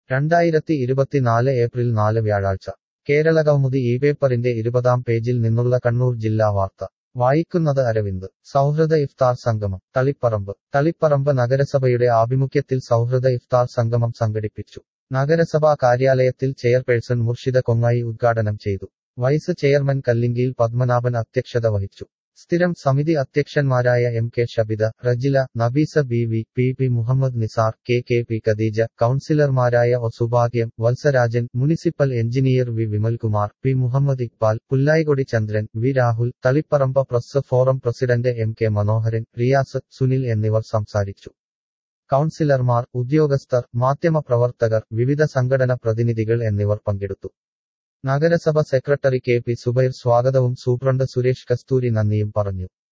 രണ്ടായിരത്തി ഇരുപത്തിനാല് ഏപ്രിൽ നാല് വ്യാഴാഴ്ച കേരളകൗമുദി ഈ പേപ്പറിന്റെ ഇരുപതാം പേജിൽ നിന്നുള്ള കണ്ണൂർ ജില്ലാ വാർത്ത വായിക്കുന്നത് അരവിന്ദ് സൗഹൃദ ഇഫ്താർ സംഗമം തളിപ്പറമ്പ് തളിപ്പറമ്പ് നഗരസഭയുടെ ആഭിമുഖ്യത്തിൽ സൗഹൃദ ഇഫ്താർ സംഗമം സംഘടിപ്പിച്ചു നഗരസഭാ കാര്യാലയത്തിൽ ചെയർപേഴ്സൺ മുർഷിദ കൊങ്ങായി ഉദ്ഘാടനം ചെയ്തു വൈസ് ചെയർമാൻ കല്ലിങ്കിയിൽ പത്മനാഭൻ അധ്യക്ഷത വഹിച്ചു സ്ഥിരം സമിതി അധ്യക്ഷന്മാരായ M K Shabitha Rajila Nabeesa B V P P Muhammad Nisar K K P Khadeeja കൌൺസിലർമാരായ O Subhagyam Valsarajan municipal engineer V Vimalkumar P Muhammad Iqbal Pullayikodi Chandran V Rahul Taliparamba press forum president M K Manoharan Riyas Sunil എന്നിവർ സംസാരിച്ചു കൌൺസിലർമാർ ഉദ്യോഗസ്ഥർ മാധ്യമപ്രവർത്തകർ വിവിധ സംഘടന പ്രതിനിധികൾ എന്നിവർ പങ്കെടുത്തു നഗരസഭ സെക്രട്ടറി കെ പി സുബൈർ സ്വാഗതവും സൂപ്രണ്ട് സുരേഷ് കസ്തൂരി നന്ദിയും പറഞ്ഞു